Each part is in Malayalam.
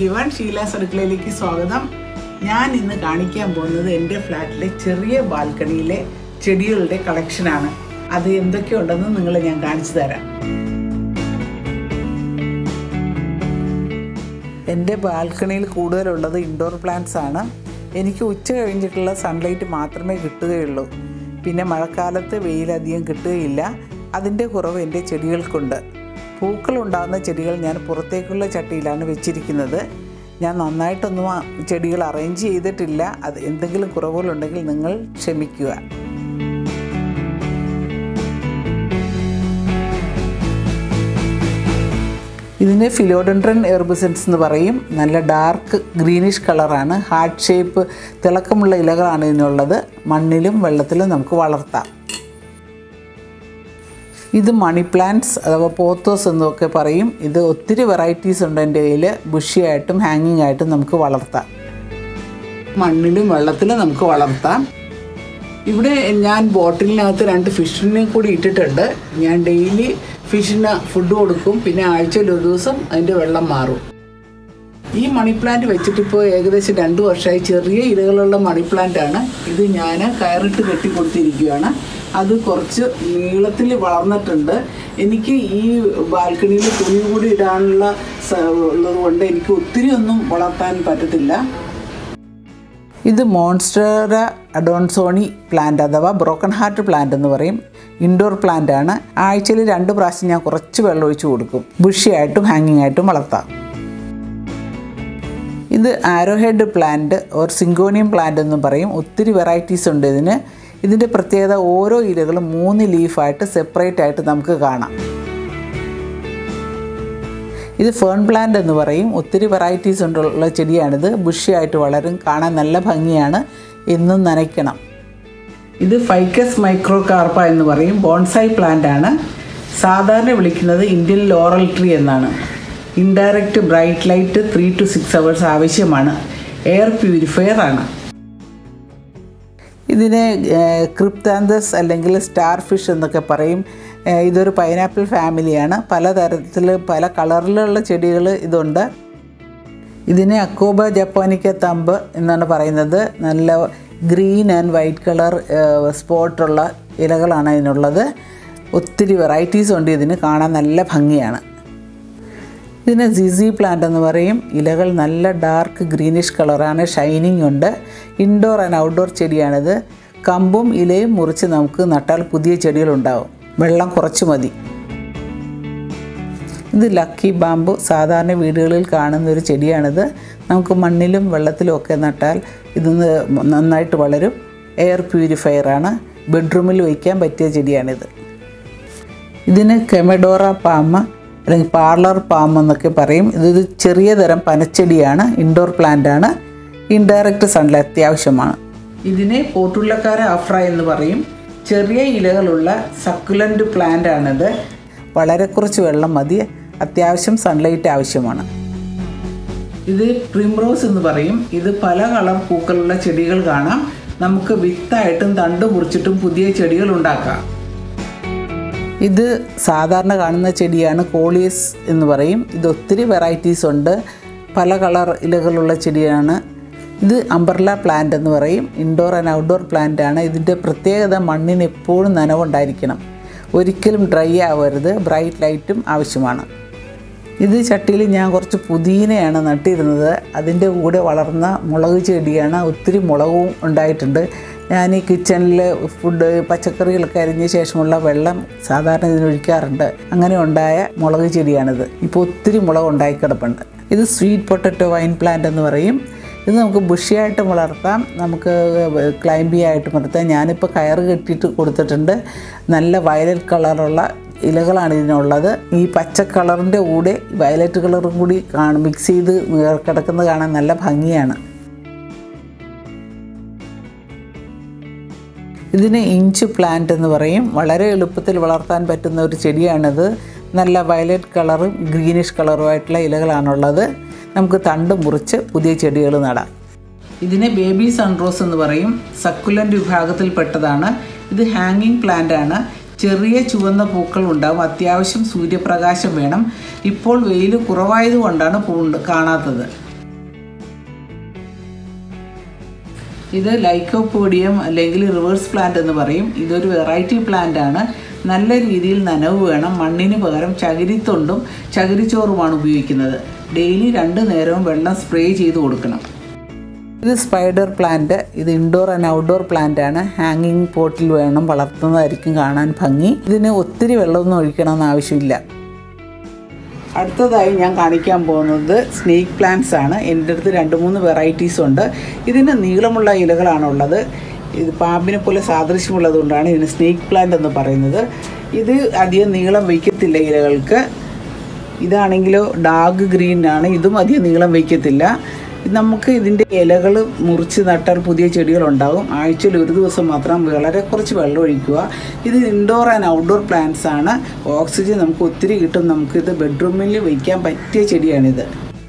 എവരി വൺ ഷീല സർക്കിളിലേക്ക് സ്വാഗതം ഞാൻ ഇന്ന് കാണിക്കാൻ പോകുന്നത് എൻ്റെ ഫ്ലാറ്റിലെ ചെറിയ ബാൽക്കണിയിലെ ചെടികളുടെ കളക്ഷനാണ് അത് എന്തൊക്കെയുണ്ടെന്ന് നിങ്ങളെ ഞാൻ കാണിച്ചു തരാം എൻ്റെ ബാൽക്കണിയിൽ കൂടുതലുള്ളത് ഇൻഡോർ പ്ലാന്റ്സ് ആണ് എനിക്ക് ഉച്ച കഴിഞ്ഞിട്ടുള്ള സൺലൈറ്റ് മാത്രമേ കിട്ടുകയുള്ളൂ പിന്നെ മഴക്കാലത്ത് വെയിലധികം കിട്ടുകയില്ല അതിൻ്റെ കുറവ് എൻ്റെ ചെടികൾക്കുണ്ട് പൂക്കൾ ഉണ്ടാകുന്ന ചെടികൾ ഞാൻ പുറത്തേക്കുള്ള ചട്ടിയിലാണ് വെച്ചിരിക്കുന്നത് ഞാൻ നന്നായിട്ടൊന്നും ആ ചെടികൾ അറേഞ്ച് ചെയ്തിട്ടില്ല അത് എന്തെങ്കിലും കുറവുകളുണ്ടെങ്കിൽ നിങ്ങൾ ക്ഷമിക്കുക ഇതിന് ഫിലോഡൻഡ്രൻ എർബിസൻസ് എന്ന് പറയും നല്ല ഡാർക്ക് ഗ്രീനിഷ് കളറാണ് ഹാർട്ട് ഷേപ്പ് തിളക്കമുള്ള ഇലകളാണ് ഇതിനുള്ളത് മണ്ണിലും വെള്ളത്തിലും നമുക്ക് വളർത്താം ഇത് മണി പ്ലാന്റ്സ് അഥവാ പോത്തോസ് എന്നൊക്കെ പറയും ഇത് ഒത്തിരി വെറൈറ്റീസ് ഉണ്ട് എൻ്റെ കയ്യിൽ ബുഷിയായിട്ടും ഹാങ്ങിങ് ആയിട്ടും നമുക്ക് വളർത്താം മണ്ണിലും വെള്ളത്തിലും നമുക്ക് വളർത്താം ഇവിടെ ഞാൻ ബോട്ടിലിനകത്ത് രണ്ട് ഫിഷിനെ കൂടി ഇട്ടിട്ടുണ്ട് ഞാൻ ഡെയിലി ഫിഷിന് ഫുഡ് കൊടുക്കും പിന്നെ ആഴ്ചയിൽ ഒരു ദിവസം അതിൻ്റെ വെള്ളം മാറും ഈ മണി പ്ലാന്റ് വെച്ചിട്ടിപ്പോൾ ഏകദേശം രണ്ട് വർഷമായി ചെറിയ ഇലകളുള്ള മണി പ്ലാന്റ് ആണ് ഇത് ഞാൻ കയറിട്ട് കെട്ടി കൊടുത്തിരിക്കുകയാണ് അത് കുറച്ച് നീളത്തിൽ വളർന്നിട്ടുണ്ട് എനിക്ക് ഈ ബാൽക്കണിയിൽ തുണി കൂടി ഇടാനുള്ള സ- ഉള്ളത് കൊണ്ട് എനിക്ക് ഒത്തിരി ഒന്നും വളർത്താൻ പറ്റത്തില്ല ഇത് മോൺസ്റ്ററ അഡോൺസോണി പ്ലാന്റ് അഥവാ ബ്രോക്കൺ ഹാർട്ട് പ്ലാന്റ് എന്ന് പറയും ഇൻഡോർ പ്ലാന്റ് ആണ് ആഴ്ചയിൽ രണ്ട് പ്രാവശ്യം ഞാൻ കുറച്ച് വെള്ളം ഒഴിച്ച് കൊടുക്കും ബുഷിയായിട്ടും ഹാങ്ങിങ് ആയിട്ടും വളർത്താം ഇത് arrowhead plant or syngonium plant എന്നും പറയും ഒത്തിരി വെറൈറ്റീസ് ഉണ്ട് ഇതിന് ഇതിൻ്റെ പ്രത്യേകത ഓരോ ഇലകളും മൂന്ന് ലീഫായിട്ട് സെപ്പറേറ്റ് ആയിട്ട് നമുക്ക് കാണാം ഇത് ഫേൺ പ്ലാന്റ് എന്ന് പറയും ഒത്തിരി വെറൈറ്റീസ് ഉള്ള ചെടിയാണിത് ബുഷിയായിട്ട് വളരും കാണാൻ നല്ല ഭംഗിയാണ് എന്നും നനയ്ക്കണം ഇത് ഫൈക്കസ് മൈക്രോ കാർപ്പ എന്ന് പറയും ബോൺസായി പ്ലാന്റ് ആണ് സാധാരണ വിളിക്കുന്നത് ഇന്ത്യൻ ലോറൽ ട്രീ എന്നാണ് indirect bright light three to six hours ആവശ്യമാണ് എയർ പ്യൂരിഫയർ ആണ് ഇതിനെ ക്രിപ്താന്തസ് അല്ലെങ്കിൽ സ്റ്റാർ ഫിഷ് എന്നൊക്കെ പറയും ഏഹ് ഇതൊരു പൈനാപ്പിൾ ഫാമിലിയാണ് പലതരത്തിൽ പല കളറിലുള്ള ചെടികൾ ഇതുണ്ട് ഇതിനെ അക്കോബ ജപ്പാനിക്ക തമ്പ് എന്നാണ് പറയുന്നത് നല്ല ഗ്രീൻ ആൻഡ് വൈറ്റ് കളർ സ്പോട്ടുള്ള ഇലകളാണ് ഇതിനുള്ളത് ഒത്തിരി വെറൈറ്റീസ് ഉണ്ട് ഇതിന് കാണാൻ നല്ല ഭംഗിയാണ് ഇതിന് സിസി പ്ലാന്റ് എന്ന് പറയും ഇലകൾ നല്ല ഡാർക്ക് ഗ്രീനിഷ് കളറാണ് ഷൈനിങ് ഉണ്ട് ഇൻഡോർ ആൻഡ് ഔട്ട്ഡോർ ചെടിയാണിത് കമ്പും ഇലയും മുറിച്ച് നമുക്ക് നട്ടാൽ പുതിയ ചെടികളുണ്ടാവും വെള്ളം കുറച്ച് മതി ഇത് ലക്കി ബാമ്പു സാധാരണ വീടുകളിൽ കാണുന്ന ഒരു ചെടിയാണിത് നമുക്ക് മണ്ണിലും വെള്ളത്തിലും ഒക്കെ നട്ടാൽ ഇത് നന്നായിട്ട് വളരും എയർ പ്യൂരിഫയറാണ് ബെഡ്റൂമിൽ വയ്ക്കാൻ പറ്റിയ ചെടിയാണിത് ഇതിന് കെമഡോറ പാമ അല്ലെങ്കിൽ പാർലർ പാം എന്നൊക്കെ പറയും ഇതൊരു ചെറിയ തരം പനച്ചെടിയാണ് ഇൻഡോർ പ്ലാന്റ് ആണ് ഇൻഡയറക്റ്റ് സൺലൈറ്റ് അത്യാവശ്യമാണ് ഇതിനെ പോട്ടുള്ളക്കാര അഫ്ര എന്ന് പറയും ചെറിയ ഇലകളുള്ള സക്കുലൻ്റ് പ്ലാന്റ് ആണിത് വളരെ കുറച്ച് വെള്ളം മതി അത്യാവശ്യം സൺലൈറ്റ് ആവശ്യമാണ് ഇത് പ്രിംറോസ് എന്ന് പറയും ഇത് പല കളർ പൂക്കളുള്ള ചെടികൾ കാണാം നമുക്ക് വിത്തായിട്ടും തണ്ട് മുറിച്ചിട്ടും പുതിയ ചെടികൾ ഉണ്ടാക്കാം ഇത് സാധാരണ കാണുന്ന ചെടിയാണ് കോളിയസ് എന്ന് പറയും ഇത് ഒത്തിരി വെറൈറ്റീസ് ഉണ്ട് പല കളർ ഇലകളുള്ള ചെടിയാണ് ഇത് അംബർല പ്ലാന്റ് എന്ന് പറയും ഇൻഡോർ ആൻഡ് ഔട്ട്ഡോർ പ്ലാന്റ് ആണ് ഇതിൻ്റെ പ്രത്യേകത മണ്ണിന് എപ്പോഴും നനവുണ്ടായിരിക്കണം ഒരിക്കലും ഡ്രൈ ആവരുത് ബ്രൈറ്റ് ലൈറ്റും ആവശ്യമാണ് ഇത് ചട്ടിയിൽ ഞാൻ കുറച്ച് പുതിനയാണ് നട്ടിരുന്നത് അതിൻ്റെ കൂടെ വളർന്ന മുളക് ചെടിയാണ് ഒത്തിരി മുളകും ഉണ്ടായിട്ടുണ്ട് ഞാൻ ഈ കിച്ചണിൽ ഫുഡ് പച്ചക്കറികളൊക്കെ അരിഞ്ഞ ശേഷമുള്ള വെള്ളം സാധാരണ ഇതിനൊഴിക്കാറുണ്ട് അങ്ങനെ ഉണ്ടായ മുളക് ചെടിയാണിത് ഇപ്പോൾ ഒത്തിരി മുളക് ഉണ്ടായി കിടപ്പുണ്ട് ഇത് സ്വീറ്റ് പൊട്ടറ്റോ വൈൻ പ്ലാന്റ് എന്ന് പറയും ഇത് നമുക്ക് ബുഷിയായിട്ട് വളർത്താം നമുക്ക് ക്ലൈംബി ആയിട്ട് വളർത്താം ഞാനിപ്പോൾ കയറ് കെട്ടിയിട്ട് കൊടുത്തിട്ടുണ്ട് നല്ല വയലറ്റ് കളറുള്ള ഇലകളാണ് ഇതിനുള്ളത് ഈ പച്ച കളറിൻ്റെ കൂടെ വയലറ്റ് കളറും കൂടി കാണും മിക്സ് ചെയ്ത് കിടക്കുന്നത് കാണാൻ നല്ല ഭംഗിയാണ് ഇതിന് ഇഞ്ച് പ്ലാന്റ് എന്ന് പറയും വളരെ എളുപ്പത്തിൽ വളർത്താൻ പറ്റുന്ന ഒരു ചെടിയാണിത് നല്ല വയലറ്റ് കളറും ഗ്രീനിഷ് കളറുമായിട്ടുള്ള ഇലകളാണുള്ളത് നമുക്ക് തണ്ട് മുറിച്ച് പുതിയ ചെടികൾ നടാം ഇതിനെ ബേബി സൺറോസ് എന്ന് പറയും സക്കുലൻ്റ് വിഭാഗത്തിൽപ്പെട്ടതാണ് ഇത് ഹാങ്ങിങ് പ്ലാന്റ് ആണ് ചെറിയ ചുവന്ന പൂക്കൾ ഉണ്ടാവും അത്യാവശ്യം സൂര്യപ്രകാശം വേണം ഇപ്പോൾ വെയിൽ കുറവായതുകൊണ്ടാണ് പൂ കാണാത്തത് ഇത് ലൈക്കോപോഡിയം അല്ലെങ്കിൽ റിവേഴ്സ് പ്ലാന്റ് എന്ന് പറയും ഇതൊരു വെറൈറ്റി പ്ലാന്റ് ആണ് നല്ല രീതിയിൽ നനവ് വേണം മണ്ണിന് പകരം ചകിരിത്തൊണ്ടും ചകിരിച്ചോറുമാണ് ഉപയോഗിക്കുന്നത് ഡെയിലി രണ്ട് നേരവും വെള്ളം സ്പ്രേ ചെയ്ത് കൊടുക്കണം ഇത് സ്പൈഡർ പ്ലാന്റ് ഇത് ഇൻഡോർ ആൻഡ് ഔട്ട്ഡോർ പ്ലാന്റ് ആണ് ഹാങ്ങിങ് പോട്ടിൽ വേണം വളർത്തുന്നതായിരിക്കും കാണാൻ ഭംഗി ഇതിന് ഒത്തിരി വെള്ളമൊന്നും ഒഴിക്കണമെന്ന് ആവശ്യമില്ല അടുത്തതായി ഞാൻ കാണിക്കാൻ പോകുന്നത് സ്നേക്ക് പ്ലാന്റ്സ് ആണ് എൻ്റെ അടുത്ത് രണ്ട് മൂന്ന് വെറൈറ്റീസ് ഉണ്ട് ഇതിന് നീളമുള്ള ഇലകളാണുള്ളത് ഇത് പാമ്പിനെ പോലെ സാദൃശ്യമുള്ളത് കൊണ്ടാണ് ഇതിന് സ്നേക്ക് പ്ലാന്റ് എന്ന് പറയുന്നത് ഇത് അധികം നീളം വയ്ക്കത്തില്ല ഇലകൾക്ക് ഇതാണെങ്കിലോ ഡാർക്ക് ഗ്രീൻ ആണ് ഇതും അധികം നീളം വയ്ക്കത്തില്ല നമുക്ക് ഇതിൻ്റെ ഇലകൾ മുറിച്ച് നട്ടാൽ പുതിയ ചെടികളുണ്ടാകും ആഴ്ചയിൽ ഒരു ദിവസം മാത്രം വളരെ കുറച്ച് വെള്ളം ഒഴിക്കുക ഇത് ഇൻഡോർ ആൻഡ് ഔട്ട്ഡോർ പ്ലാന്റ്സ് ആണ് ഓക്സിജൻ നമുക്ക് ഒത്തിരി കിട്ടും നമുക്കിത് ബെഡ്റൂമിൽ വയ്ക്കാൻ പറ്റിയ ചെടിയാണിത്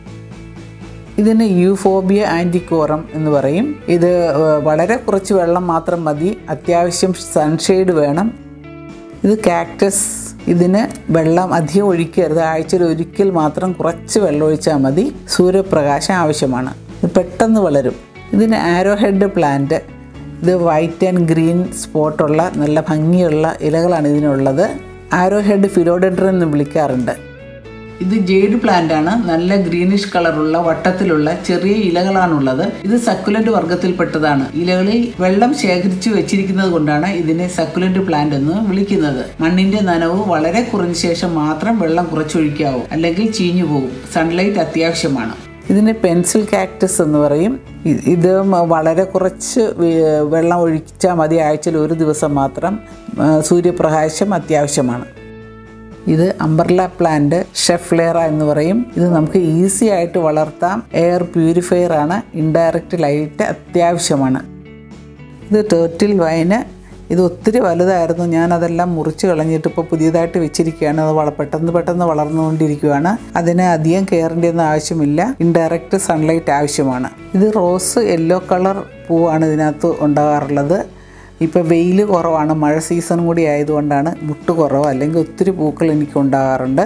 ഇതിന് യൂഫോബിയ ആൻറ്റിക്കോറം എന്ന് പറയും ഇത് ഏഹ്, വളരെ കുറച്ച് വെള്ളം മാത്രം മതി അത്യാവശ്യം സൺഷെയ്ഡ് വേണം ഇത് കാക്ടസ് ഇതിന് വെള്ളം അധികം ഒഴിക്കരുത് ആഴ്ചയിൽ ഒരിക്കൽ മാത്രം കുറച്ച് വെള്ളം ഒഴിച്ചാൽ മതി സൂര്യപ്രകാശം ആവശ്യമാണ് ഇത് പെട്ടെന്ന് വളരും ഇതിന് ആരോ ഹെഡ് പ്ലാന്റ് ഇത് വൈറ്റ് ആൻഡ് ഗ്രീൻ സ്പോട്ടുള്ള നല്ല ഭംഗിയുള്ള ഇലകളാണ് ഇതിനുള്ളത് ആരോ ഹെഡ് ഫിലോഡെഡ്രൻ എന്ന് വിളിക്കാറുണ്ട് ഇത് ജെയ്ഡ് പ്ലാന്റ് ആണ് നല്ല ഗ്രീനിഷ് കളറുള്ള വട്ടത്തിലുള്ള ചെറിയ ഇലകളാണുള്ളത് ഇത് സക്കുലന്റ് വർഗത്തിൽപ്പെട്ടതാണ് ഇലകളിൽ വെള്ളം ശേഖരിച്ചു വെച്ചിരിക്കുന്നത് കൊണ്ടാണ് ഇതിനെ സക്കുലന്റ് പ്ലാന്റ് എന്ന് വിളിക്കുന്നത് മണ്ണിന്റെ നനവ് വളരെ കുറഞ്ഞ ശേഷം മാത്രം വെള്ളം കുറച്ചൊഴിക്കാവൂ അല്ലെങ്കിൽ ചീഞ്ഞു പോകും സൺലൈറ്റ് അത്യാവശ്യമാണ് ഇതിനെ പെൻസിൽ കാക്ടസ് എന്ന് പറയും ഇ- ഇത് മ- വളരെ കുറച്ച് വെ- വെള്ളം ഒഴിച്ചാൽ മതി ആഴ്ചയിൽ ഒരു ദിവസം മാത്രം ആ, സൂര്യപ്രകാശം അത്യാവശ്യമാണ് ഇത് അംബർല പ്ലാന്റ് ഷെഫ്ലേറ എന്ന് പറയും ഇത് നമുക്ക് ഈസി ആയിട്ട് വളർത്താം എയർ പ്യൂരിഫയർ ആണ് ഇൻഡയറക്റ്റ് ലൈറ്റ് അത്യാവശ്യമാണ് ഇത് ടേർട്ടിൽ വൈന് ഇത് ഒത്തിരി വലുതായിരുന്നു ഞാൻ അതെല്ലാം മുറിച്ച് കളഞ്ഞിട്ട് ഇപ്പോൾ പുതിയതായിട്ട് വെച്ചിരിക്കുകയാണ് അത് വള പെട്ടെന്ന് പെട്ടെന്ന് വളർന്നുകൊണ്ടിരിക്കുകയാണ് അതിന് അധികം കെയറിൻ്റെ ഒന്നും ആവശ്യമില്ല ഇൻഡയറക്റ്റ് സൺലൈറ്റ് ആവശ്യമാണ് ഇത് റോസ് യെല്ലോ കളർ പൂവാണ് ഇതിനകത്ത് ഉണ്ടാകാറുള്ളത് ഇപ്പോൾ വെയിൽ കുറവാണ് മഴ സീസൺ കൂടി ആയതുകൊണ്ടാണ് മുട്ട് കുറവ് അല്ലെങ്കിൽ ഒത്തിരി പൂക്കൾ എനിക്ക് ഉണ്ടാകാറുണ്ട്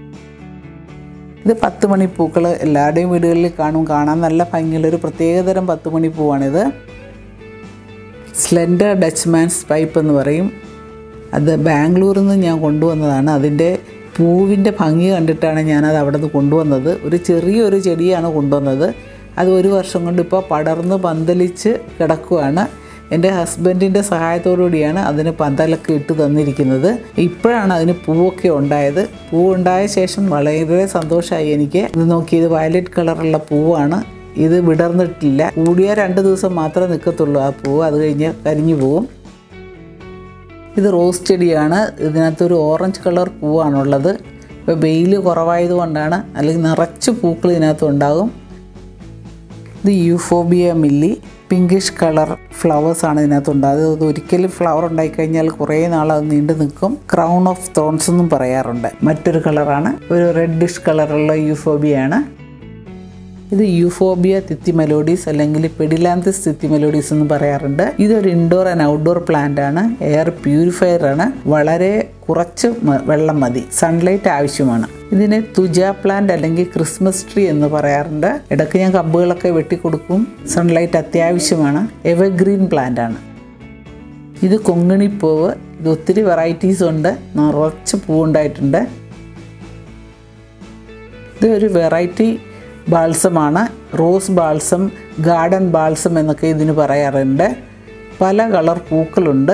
ഇത് പത്ത് മണി പൂക്കൾ എല്ലാവരുടെയും വീടുകളിൽ കാണും കാണാൻ നല്ല ഭംഗിയുള്ള ഒരു പ്രത്യേകതരം പത്ത് മണി പൂവാണിത് സ്ലെൻഡർ ഡച്ച്മാൻസ് പൈപ്പ് എന്ന് പറയും അത് ബാംഗ്ലൂരിൽ നിന്ന് ഞാൻ കൊണ്ടുവന്നതാണ് അതിൻ്റെ പൂവിൻ്റെ ഭംഗി കണ്ടിട്ടാണ് ഞാനത് അവിടെ നിന്ന് കൊണ്ടുവന്നത് ഒരു ചെറിയൊരു ചെടിയാണ് കൊണ്ടുവന്നത് അത് ഒരു വർഷം കൊണ്ട് ഇപ്പോൾ പടർന്ന് പന്തലിച്ച് കിടക്കുകയാണ് എൻ്റെ ഹസ്ബൻഡിൻ്റെ സഹായത്തോടുകൂടിയാണ് അതിന് പന്തലൊക്കെ ഇട്ട് തന്നിരിക്കുന്നത് ഇപ്പോഴാണ് അതിന് പൂവൊക്കെ ഉണ്ടായത് പൂവുണ്ടായ ശേഷം വളരെ സന്തോഷമായി എനിക്ക് ഇത് നോക്കി ഇത് വയലറ്റ് കളറുള്ള പൂവാണ് ഇത് വിടർന്നിട്ടില്ല കൂടിയ രണ്ട് ദിവസം മാത്രമേ നിൽക്കത്തുള്ളൂ ആ പൂവ് അത് കഴിഞ്ഞ് കരിഞ്ഞു പോവും ഇത് റോസ് ചെടിയാണ് ഇതിനകത്തൊരു ഓറഞ്ച് കളർ പൂവാണുള്ളത് ഇപ്പോൾ വെയിൽ കുറവായതുകൊണ്ടാണ് അല്ലെങ്കിൽ നിറച്ച് പൂക്കൾ ഇതിനകത്ത് ഉണ്ടാകും ഇത് യൂഫോബിയ മില്ലി പിങ്കിഷ് കളർ ഫ്ലവേഴ്സ് ആണ് ഇതിനകത്ത് ഉണ്ടാകുന്നത് അത് ഒരിക്കലും ഫ്ലവർ ഉണ്ടായിക്കഴിഞ്ഞാൽ കുറേ നാൾ അത് നീണ്ടു നിൽക്കും ക്രൗൺ ഓഫ് തോൺസ് എന്നും പറയാറുണ്ട് മറ്റൊരു കളറാണ് ഒരു റെഡിഷ് കളറുള്ള യൂഫോബിയാണ് ഇത് യൂഫോബിയ തിത്തി മെലോഡീസ് അല്ലെങ്കിൽ പെഡിലാന്തിസ് തിത്തി മെലോഡീസ് എന്ന് പറയാറുണ്ട് ഇതൊരു ഇൻഡോർ ആൻഡ് ഔട്ട്ഡോർ പ്ലാന്റ് ആണ് എയർ പ്യൂരിഫയർ ആണ് വളരെ കുറച്ച് മ- വെള്ളം മതി സൺലൈറ്റ് ആവശ്യമാണ് ഇതിനെ തുജ പ്ലാന്റ് അല്ലെങ്കിൽ ക്രിസ്മസ് ട്രീ എന്ന് പറയാറുണ്ട് ഇടയ്ക്ക് ഞാൻ കമ്പുകളൊക്കെ വെട്ടിക്കൊടുക്കും സൺലൈറ്റ് അത്യാവശ്യമാണ് എവർഗ്രീൻ പ്ലാന്റ് ആണ് ഇത് കൊങ്ങിണിപ്പൂവ് ഇത് ഒത്തിരി വെറൈറ്റീസ് ഉണ്ട് നിറച്ച് പൂവുണ്ടായിട്ടുണ്ട് ഇത് ഒരു വെറൈറ്റി ബാൾസമാണ് റോസ് ബാൾസം ഗാർഡൻ ബാൾസം എന്നൊക്കെ ഇതിന് പറയാറുണ്ട് പല കളർ പൂക്കളുണ്ട്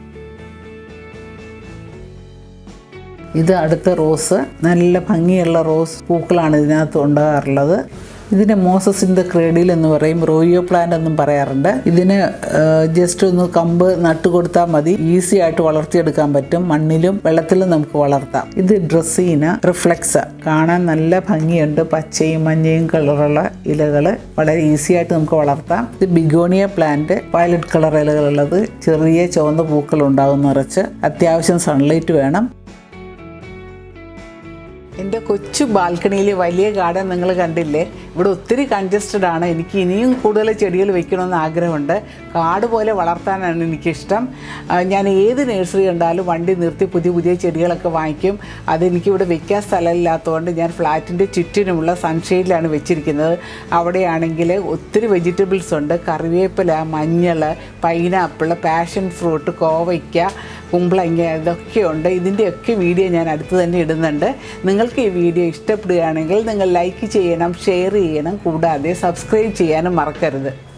ഇത് അടുത്ത റോസ് നല്ല ഭംഗിയുള്ള റോസ് പൂക്കളാണ് ഇതിനകത്ത് ഉണ്ടാകാറുള്ളത് ഇതിനെ മോസസ് ഇൻ ദ ക്രേഡിൽ എന്ന് പറയും റോയോ പ്ലാന്റ് എന്നും പറയാറുണ്ട് ഇതിന് ജസ്റ്റ് ഒന്ന് കമ്പ് നട്ട് കൊടുത്താൽ മതി ഈസി ആയിട്ട് വളർത്തിയെടുക്കാൻ പറ്റും മണ്ണിലും വെള്ളത്തിലും നമുക്ക് വളർത്താം ഇത് ഡ്രസ്സീന റിഫ്ലക്സ കാണാൻ നല്ല ഭംഗിയുണ്ട് പച്ചയും മഞ്ഞയും കളറുള്ള ഇലകൾ വളരെ ഈസി ആയിട്ട് നമുക്ക് വളർത്താം ഇത് ബിഗോണിയ പ്ലാന്റ് വയലറ്റ് കളർ ഇലകളുള്ളത് ചെറിയ ചുവന്ന പൂക്കൾ ഉണ്ടാകും നിറച്ച് അത്യാവശ്യം സൺലൈറ്റ് വേണം എൻ്റെ കൊച്ചു ബാൽക്കണിയിൽ വലിയ ഗാർഡൻ നിങ്ങൾ കണ്ടില്ലേ ഇവിടെ ഒത്തിരി കൺജസ്റ്റഡ് ആണ് എനിക്ക് ഇനിയും കൂടുതൽ ചെടികൾ വെക്കണമെന്ന് ആഗ്രഹമുണ്ട് കാട് പോലെ വളർത്താനാണ് എനിക്കിഷ്ടം ആ, ഞാൻ ഏത് നഴ്സറി കണ്ടാലും വണ്ടി നിർത്തി പുതിയ പുതിയ ചെടികളൊക്കെ വാങ്ങിക്കും അതെനിക്കിവിടെ വെക്കാൻ സ്ഥലമില്ലാത്തതുകൊണ്ട് ഞാൻ ഫ്ലാറ്റിൻ്റെ ചുറ്റിനുമുള്ള സൺഷെയ്ഡിലാണ് വെച്ചിരിക്കുന്നത് അവിടെയാണെങ്കിൽ ഒത്തിരി വെജിറ്റബിൾസ് ഉണ്ട് കറിവേപ്പില മഞ്ഞൾ പൈനാപ്പിൾ പാഷൻ ഫ്രൂട്ട് കോവയ്ക്ക കുമ്പളങ്ങ ഇതൊക്കെയുണ്ട് ഇതിൻ്റെയൊക്കെ വീഡിയോ ഞാൻ അടുത്ത് തന്നെ ഇടുന്നുണ്ട് നിങ്ങൾക്ക് ഈ വീഡിയോ ഇഷ്ടപ്പെടുകയാണെങ്കിൽ നിങ്ങൾ ലൈക്ക് ചെയ്യണം ഷെയർ ചെയ്യണം കൂടാതെ സബ്സ്ക്രൈബ് ചെയ്യാനും മറക്കരുത്